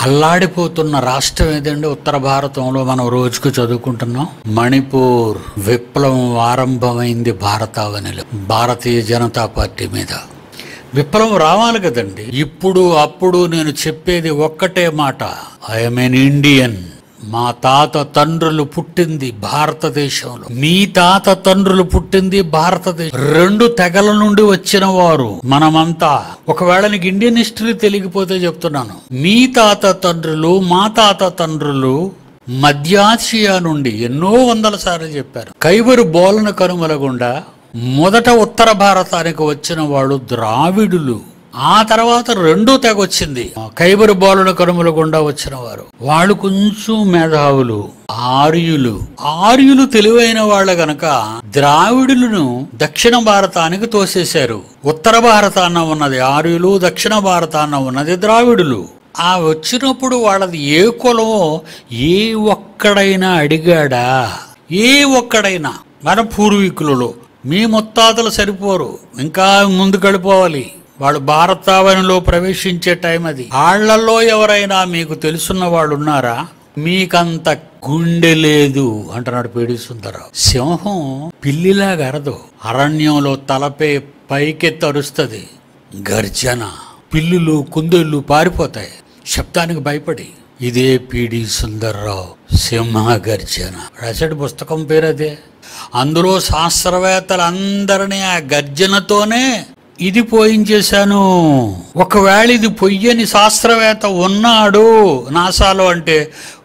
అల్లాడిపోతున్న రాష్ట్రం ఏదండి ఉత్తర భారతంలో మనం రోజుకు చదువుకుంటున్నాం మణిపూర్ విప్లవం ఆరంభమైంది భారతావనిలో భారతీయ జనతా పార్టీ మీద విప్లవం రావాలి కదండి ఇప్పుడు అప్పుడు నేను చెప్పేది ఒక్కటే మాట ఐఎమ్ ఎన్ ఇండియన్ మా తాత తండ్రులు పుట్టింది భారతదేశంలో మీ తాత తండ్రులు పుట్టింది భారతదేశం రెండు తెగల నుండి వచ్చిన వారు మనమంతా ఒకవేళ నీకు ఇండియన్ హిస్టరీ తెలియకపోతే చెప్తున్నాను మీ తాత తండ్రులు మా తాత తండ్రులు మధ్యాసియా నుండి ఎన్నో వందల సార్లు చెప్పారు కైవరు బోలన కనుమల గుండా మొదట ఉత్తర భారతానికి వచ్చిన వాళ్ళు ద్రావిడులు ఆ తర్వాత రెండో తెగ వచ్చింది కైబరు బోలన కనుమల గుండా వచ్చిన వారు వాళ్ళు కొంచెం మేధావులు ఆర్యులు ఆర్యులు తెలివైన వాళ్ళ గనక ద్రావిడులను దక్షిణ భారతానికి తోసేశారు ఉత్తర భారతాన ఉన్నది ఆర్యులు దక్షిణ భారతాన ఉన్నది ద్రావిడులు ఆ వచ్చినప్పుడు వాళ్ళది ఏ కులమో ఏ ఒక్కడైనా అడిగాడా ఏ ఒక్కడైనా మన పూర్వీకులలో మీ ముత్తాతలు సరిపోరు ఇంకా ముందుకు వెళ్ళిపోవాలి వాళ్ళు భారతావనిలో ప్రవేశించే టైం అది వాళ్ళల్లో ఎవరైనా మీకు తెలుసున్న వాళ్ళు ఉన్నారా మీకంత గుండె లేదు అంటున్నాడు పేడి సుందరరావు సింహం పిల్లిలాగా అరదు అరణ్యంలో తలపై పైకెత్తి అరుస్తుంది గర్జన పిల్లులు కుందేళ్ళు పారిపోతాయి శబ్దానికి భయపడి ఇదే పిడి సుందర్రావు సింహ గర్జన రాశాడు పుస్తకం పేరు అదే అందులో శాస్త్రవేత్తలందరినీ ఆ గర్జనతోనే ఇది పోయించేశాను ఒకవేళ ఇది పొయ్యని శాస్త్రవేత్త ఉన్నాడు నాసాలో అంటే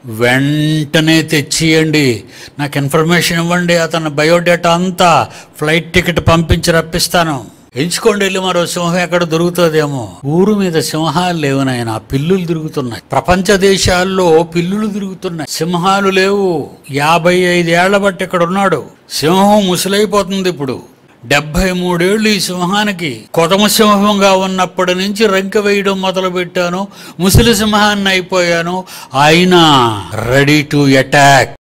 వెంటనే తెచ్చియండి నాకు ఇన్ఫర్మేషన్ ఇవ్వండి అతని బయోడేటా అంతా ఫ్లైట్ టికెట్ పంపించి రప్పిస్తాను ఎంచుకోండి వెళ్ళి మరో సింహం ఎక్కడ దొరుకుతుందేమో ఊరు మీద సింహాలు లేవు నాయన పిల్లులు తిరుగుతున్నాయి ప్రపంచ దేశాల్లో పిల్లులు తిరుగుతున్నాయి సింహాలు లేవు యాభై ఐదేళ్ల బట్టి ఇక్కడ ఉన్నాడు సింహం ముసలైపోతుంది ఇప్పుడు డెబ్బై మూడేళ్లు ఈ సింహానికి కొదమ సింహంగా ఉన్నప్పటి నుంచి రంక వేయడం మొదలు పెట్టాను ముసలి సింహాన్ని అయిపోయాను అయినా రెడీ టు అటాక్